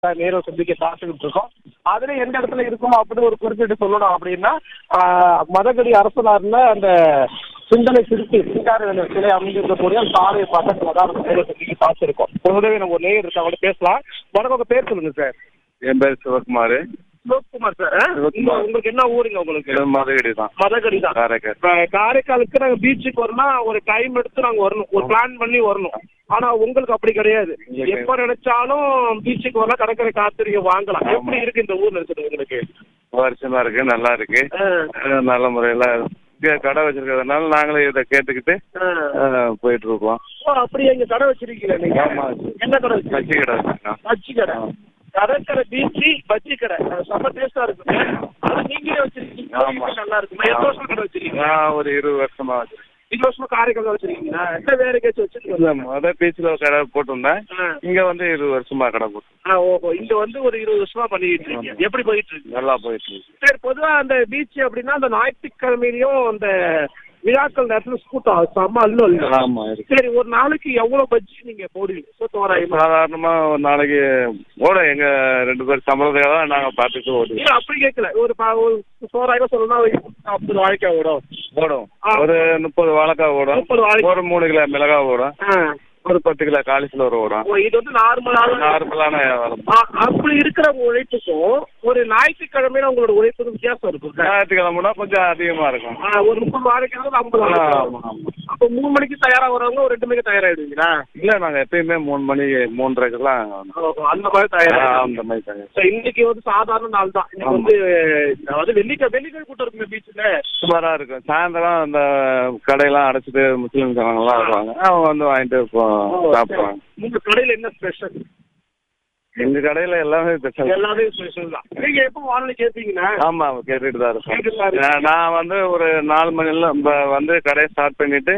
நேரம் சந்திக்க காத்துக்கிட்டு இருக்கோம் அதுல எந்த இடத்துல இருக்கும் அப்படின்னு ஒரு குறிப்பிட்டு சொல்லணும் அப்படின்னா ஆஹ், மதகடி அரசனார்ல அந்த சிந்தனை சிறுத்தை சிங்கார சிலை அமைந்திருக்கக்கூடிய அந்த சாலை பக்கத்துல தான் நம்ம நேரம் சந்திக்க காத்திருக்கோம் உதவி நம்ம ஒரு நேயர் இருக்கு அவங்கள்ட்ட பேசலாம் வணக்கம் உங்க பேர் சொல்லுங்க சார் என் பேர் சிவகுமார் சிவகுமார் சார் ஆ? உங்க- உங்களுக்கு என்ன ஊருங்க உங்களுக்கு மதுகடி தான் மதகடி தான் காரைக்கால் இப்ப காரைக்காலுக்கு நாங்க பீச்சுக்கு வரணும் ஒரு டைம் எடுத்து நாங்க வரணும் ஒரு பிளான் பண்ணி வரணும் ஆனா உங்களுக்கு அப்படி கிடையாது உங்களுக்கு- எப்ப நினைச்சாலும் பீச்சுக்கு வரலாம் கடற்கரை காத்திரிக்க வாங்கலாம் எப்படி இருக்கு இந்த ஊர்ல இருக்குது உங்களுக்கு வருஷமா இருக்கு நல்லா இருக்கு ஆ, அஹ் நல்ல முறையில் இங்கே கடை வச்சிருக்கிறதுனால நாங்களே இதை கேட்டுக்கிட்டு ஆ. அஹ், போயிட்டு இருக்கோம் ஓ, அப்படியே இங்க கடை வச்சிருக்கீங்களா நீங்க ஆமா. என்ன கடை பச்சை வச்சிருக்கீங்க கடை வச்சிருக்கோம் பஜ்ஜி கடை கடற்கரை பீச்சு பஜ்ஜி கடை அது செம்ம டேஸ்டா இருக்கு அது நீங்களே வச்சிருக்கீங்க ஆமா. நல்லா இருக்குமா எத்தனை வருஷம் கடை வச்சிருக்கீங்க நான் ஒரு இருபது வருஷமா வச்சிருக்கேன் இருபது வருஷமா காரைக்கால் வச்சிருக்கீங்களா என்ன வேற எங்கேயாச்சும் வச்சிருக்கீங்க இல்ல, முத பீச்சில் கடை போட்டிருந்தேன் ஆ. இங்க வந்து இருபது வருஷமா கடை போட்டு ஆ ஓஹோ இங்க வந்து ஒரு இருபது வருஷமா பண்ணிட்டு இருக்கீங்க எப்படி போயிட்டு இருக்கு நல்லா போயிட்டு இருக்கு சரி பொதுவா அந்த பீச் அப்படின்னா அந்த ஞாயிற்றுக்கிழமையிலயும் அந்த விழாக்கள் நேரத்துல கூட்டம் செம்ம அல்லு அல்லு ஆமா இருக்கு சரி ஒரு நாளைக்கு எவ்வளவு பஜ்ஜி நீங்க போடுவீங்க சோ தோராயமா சாதாரணமா ஒரு நாளைக்கு ஓடும் எங்க ரெண்டு பேர் சம்பளத்துக்காக தான் நாங்க பார்த்துட்டு ஓடுவோம் இல்ல அப்படி கேட்கல ஒரு ப- ஒரு தோராயமா சொல்லணும்னா ஒரு ஐம்பது வாழ்க்கை ஓடும் ஓடும் ஆ. ஒரு முப்பது வாழைக்காய் ஓடும் முப்பது வாழைக்காய். ஒரு மூணு கிலோ மிளகாய் ஓடும் ஆ. ஒரு பத்து கிலோ காலிஃப்ளவர் ஓடும் ஓ, இது வந்து நார்மலான நார்மலான வியாபாரம் ஆ, அப்படி இருக்கிற உழைப்புக்கும் ஒரு ஞாயிற்றுக்கிழமையில உங்களோட உழைப்புக்கும் வித்தியாசம் இருக்கும் ஞாயிற்றுக்கிழமைனா கொஞ்சம் அதிகமா இருக்கும் ஒரு முப்பது வாழைக்காய் ஐம்பது ஆ, வாழைக்காய் ஆமா, ஆமா. அப்போ மூணு மணிக்கு தயாரா வரவங்க ஒரு ரெண்டு மணிக்கு தயாராயிடுவீங்களா இல்ல நாங்க எப்பயுமே மூணு மணி மூன்றரைக்கெல்லாம் ஓஹோ, அந்த மாதிரி ஆ, தயாரா அந்த மாதிரி தாங்க So, இன்னைக்கு வந்து சாதாரண நாள் தான் இன்னைக்கு ஆமா. வந்து அதாவது வெள்ளிக்கிழமை வெள்ளிக்கிழமை கூட்டம் இருக்குங்க பீச்ல சுமாரா இருக்கும் சாயந்தரம் அந்த கடையெல்லாம் அடைச்சிட்டு முஸ்லீம் ஜனங்கள்லாம் வருவாங்க அவங்க வந்து வாங்கிட்டு போ- சாப்பிடுவாங்க உங்க கடையில என்ன ஸ்பெஷல் எங்க கடையில எல்லாமே ஸ்பெஷல் எல்லாமே ஸ்பெஷல் தான் நீங்க எப்போ வானொலி கேட்பீங்கன்னா ஆமா கேட்டுட்டு தான் கேட்டுட்டு தான் இருக்கோம் இருக்கோம். நான் நான் வந்து ஒரு நாலு மணில ப- வந்து கடையை ஸ்டார்ட் பண்ணிட்டு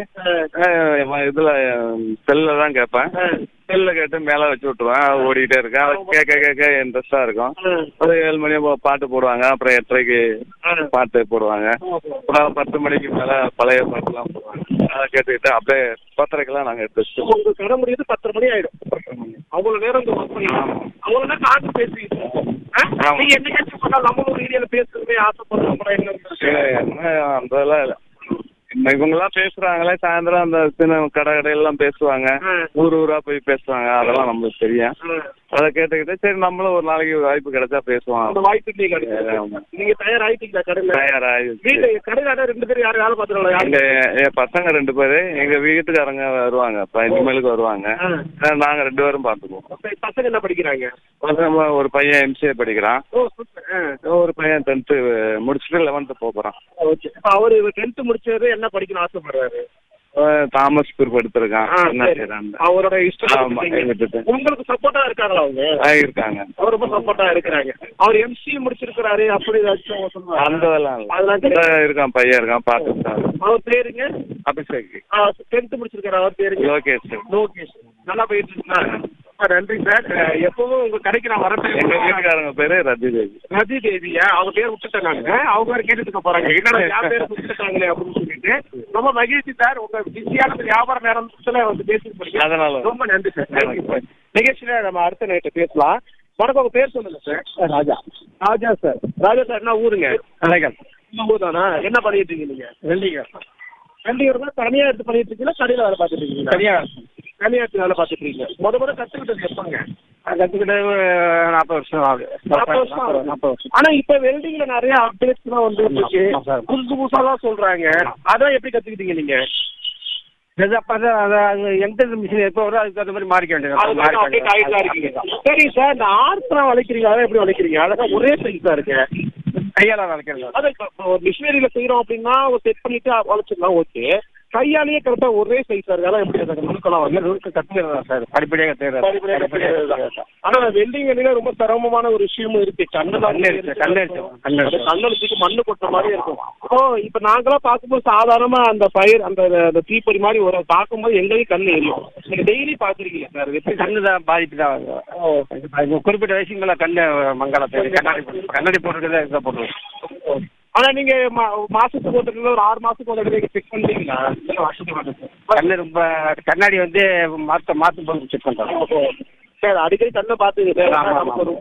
அஹ், இதுல செல்ல தான் கேட்பேன் செல்ல கேட்டு மேல வச்சு விட்டுருவேன் அது ஓடிக்கிட்டே இருக்கேன் அது கேட்க கேட்க இன்ட்ரெஸ்டா இருக்கும் ஒரு ஏழு மணி போ- பாட்டு போடுவாங்க அப்புறம் எட்டரைக்கு பாட்டு போடுவாங்க அப்புறம் பத்து மணிக்கு மேல பழைய பாட்டுலாம் போடுவாங்க அதை கேட்டுக்கிட்டு அப்படியே பத்தரைக்கெல்லாம் நாங்க எடுத்து வச்சுட்டு உங்க கடை முடியுது பத்தரை மணி ஆயிடும் அவ்வளவு நேரம் இங்க ஒர்க் பண்ணிக்கலாம் அவ்வளவு நேரம் காட்டு பேசிக்கிட்டு இருக்கோம். ஆ? ஆமா. நீங்க என்னைக்காச்சும் சொன்னா நம்மளும் ரீதியில பேசுறதுமே ஆசைப்படுறோம் அப்புறம் என்ன ஏ, என்ன அந்த இதெல்லாம் இல்ல இன்னும் இவங்கெல்லாம் பேசுறாங்களே சாயந்தரம் அந்த சின்ன கடை கடையெல்லாம் பேசுவாங்க ஆ. ஊர் ஊரா போய் பேசுவாங்க அதெல்லாம் நம்மளுக்கு தெரியும் ஆ. அதை கேட்டுக்கிட்டு சரி நம்மளும் ஒரு நாளைக்கு வாய்ப்பு கிடைச்சா பேசுவோம் அந்த வாய்ப்பு நீங்க கிடைச்சது. ஆமா. நீங்க தயாராயிட்டீங்களா கடையில தயாராகி வீட்டுல கடையில யாராவது ரெண்டு பேரும் யாரும் வேலை பார்த்துருவாங்க எங்க என் பசங்க ரெண்டு பேரு எங்க வீட்டுக்காரங்க வருவாங்க இப்ப இனிமேலுக்கு வருவாங்க ஆ. அஹ் நாங்க ரெண்டு பேரும் பாத்துக்குவோம் பசங்க என்ன படிக்கிறாங்க பசங்க ஒரு பையன் எம்சிஏ படிக்கிறான் ஓ சூப்பர் ஆ ஒரு பையன் டென்த்து முடிச்சுட்டு லெவன்த்து போறான் ஓகே இப்போ அவரு டென்த் முடிச்சது என்ன படிக்கணும் ஆசைப்படுறாரு தாமஸ் பிறப்பு எடுத்திருக்கான் ஆ, என்ன சரி. செய்யறான் அவரோட இஷ்டம் ஆமா, விட்டுட்டு. உங்களுக்கு சப்போர்ட்டா இருக்காங்களா அவங்க இருக்காங்க அவர் ரொம்ப சப்போர்ட்டா இருக்கிறாங்க அவர் எம்சி முடிச்சிருக்கிறாரு அப்படி ஏதாச்சும் அவங்க சொல்லுவாங்க அந்த இதெல்லாம் இல்ல. அதெல்லாம் இந்த கிடையாது. இருக்கான் பையன் இருக்கான் பார்த்துட்டு தான் அவர் பேருங்க அபிஷேக் டென்த் முடிச்சிருக்காரு அவர் பேருங்க லோகேஷ் லோகேஷ் நல்லா போயிட்டு இருக்கா ரொம்ப நன்றி சார் அஹ், எப்பவும் உங்க கடைக்கு நான் எங்க வரேன் வீட்டுக்காரங்க பேரு ரதி தேவி ரதி தேவியா அவங்க பேர் விட்டுட்டேன் நாங்க அவங்க வேற கேட்டுட்டு இருக்க போறாங்க என்னடா என் பேர் விட்டுட்டாங்களே அப்படின்னு சொல்லிட்டு ரொம்ப மகிழ்ச்சி சார் உங்க பிஸியான வியாபார நேரத்துல வந்து பேசிட்டு போறீங்க அதனால. ரொம்ப நன்றி சார் தேங்க்யூ சார் நிகழ்ச்சியில நம்ம அடுத்த நைட்டு பேசலாம் வணக்கம் உங்க பேர் சொல்லுங்க sir Raja Raja sir Raja sir என்ன ஊருங்க கலைகள் உங்க ஊர் தானா என்ன பண்ணிட்டு இருக்கீங்க நீங்க வெள்ளிங்க ரெண்டு தான் தனியா எடுத்து பண்ணிட்டு இருக்கீங்களா கடையில வேலை பார்த்துட்டு இருக்கீங்களா தனியா தனியா எடுத்து வேலை பார்த்துட்டு இருக்கீங்க முத முத கத்துக்கிட்டது எப்பங்க கற்றுக்கிட்டு நாற்பது வருஷம் ஆகுது நாற்பது வருஷம் ஆகுது. நாற்பது வருஷம் ஆனா இப்ப வெல்டிங்ல நிறைய அப்டேட்ஸ் எல்லாம் வந்து இருக்கு ஆமா, சார். புதுசு புதுசாலாம் சொல்றாங்க அதான் எப்படி கத்துக்கிட்டீங்க நீங்க அது அப்போ அது அது எந்த மிஷின் எப்போ வரும் அதுக்கு தகுந்த மாதிரி மாறிக்க அது மாதிரி update ஆயிட்டு தான் இருக்கீங்க சரி சார் இந்த ஆர்ட்ஸ்லாம் வளைக்கிறீங்க அதான் எப்படி வளைக்கிறீங்க அழகா ஒரே சைஸா இருக்கு கையால் வளர்க்கிறது அது இப்ப இப்ப ஒரு மிஷினரியில செய்யறோம் அப்படின்னா ஒரு செட் பண்ணிட்டு வளைச்சிடலாம் ஓகே கையாலேயே கரெக்டா ஒரே சைஸா இருக்கு அதான் எப்படி அந்த நுணுக்கலாம் வந்து நுணுக்கு கற்றுக்கிறது தான் சார் படிப்படியாக தேர்தல் படிப்படியா கத்துக்கிறது தான். ஆனா வெல்டிங் ரொம்ப சிரமமான ஒரு விஷயமும் இருக்கு கண்ணெல்லாம் கண்ணு இருக்கு, கண்ணு இருக்கு, கண்ணு இருக்கு. கண்ணெழுத்துக்கு மண்ணு கொட்ட மாதிரி இருக்கும் ஓ இப்ப நாங்களாம் பார்க்கும்போது சாதாரணமா அந்த ஃபயர் அந்த அந்த தீப்பொறி மாதிரி ஒரு பார்க்கும்போது எங்கேயும் கண்ணு எரியும் நீங்க டெய்லி பாக்குறீங்க சார் அது எப்படி கண்ணு தான் பாதிப்பு தான் ஆகுது. அது குறிப்பிட்ட வயசுக்கு மேலே கண்ணு மங்களத்தை கண்ணாடி போட்டு கண்ணாடி போட்டுருக்கதே இதை போட்டுருவோம் ஆனா நீங்க மா- மாசத்துக்கு ஒரு தடவை ஒரு ஆறு மாசத்துக்கு ஒரு தடவை செக் பண்ணுவீங்களா இல்ல வருஷத்துக்கு ஒரு தடவை? கண்ணு ரொம்ப கண்ணாடி வந்து மாற்ற மாற்றும் போது செக் பண்ணுறோம் சரி அடிக்கடி கண்ணை பார்த்துக்கிட்டு ஆமா, ஆமா. நமக்கு ஒரு